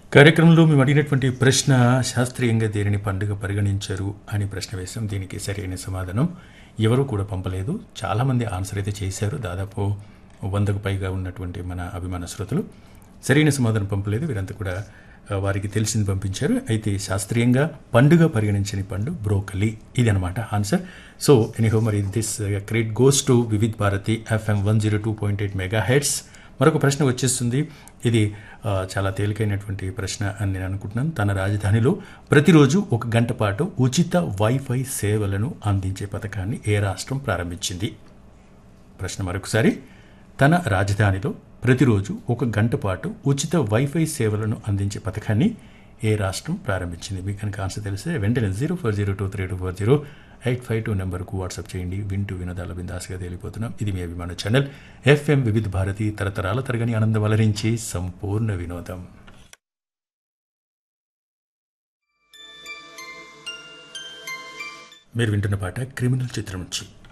కార్యక్రమంలో మేము అడిగినటువంటి ప్రశ్న శాస్త్రీయంగా దేనిని పండుగ పరిగణించరు అని ప్రశ్న వేశాం దీనికి సరైన సమాధానం ఎవరు కూడా పంపలేదు చాలామంది ఆన్సర్ అయితే చేశారు దాదాపు వందకు పైగా ఉన్నటువంటి మన అభిమాన శ్రోతలు సరైన సమాధానం పంపలేదు వీరంతా కూడా ఆ, వారికి తెలిసింది పంపించారు అయితే శాస్త్రీయంగా పండుగ పరిగణించని పండు బ్రోకలీ ఇది అనమాట ఆన్సర్ సో ఎనీహో మరి this credit goes to Vividh Bharati FM one zero two point eight megahertz మరొక ప్రశ్న వచ్చేస్తుంది ఇది ఆ, చాలా తేలికైనటువంటి ప్రశ్న అని నేను అనుకుంటున్నాను తన రాజధానిలో ప్రతిరోజు ఒక గంట పాటు ఉచిత వైఫై సేవలను అందించే పథకాన్ని ఏ రాష్ట్రం ప్రారంభించింది ప్రశ్న మరొకసారి తన రాజధానిలో ప్రతిరోజు ఒక గంట పాటు ఉచిత వైఫై సేవలను అందించే పథకాన్ని ఏ రాష్ట్రం ప్రారంభించింది మీకు కనుక ఆన్సర్ తెలిస్తే వెంటనే zero four zero two three two four zero eight five two నెంబర్కు వాట్సాప్ చేయండి వింటూ వినోదాల బిందాస్గా తేలిపోతున్నాం ఇది మీ అభిమాన ఛానల్ ఎఫ్ఎం వివిధ భారతి తరతరాల తరగని ఆనందం వలరించి సంపూర్ణ వినోదం మీరు వింటున్న పాట క్రిమినల్ చిత్రం నుంచి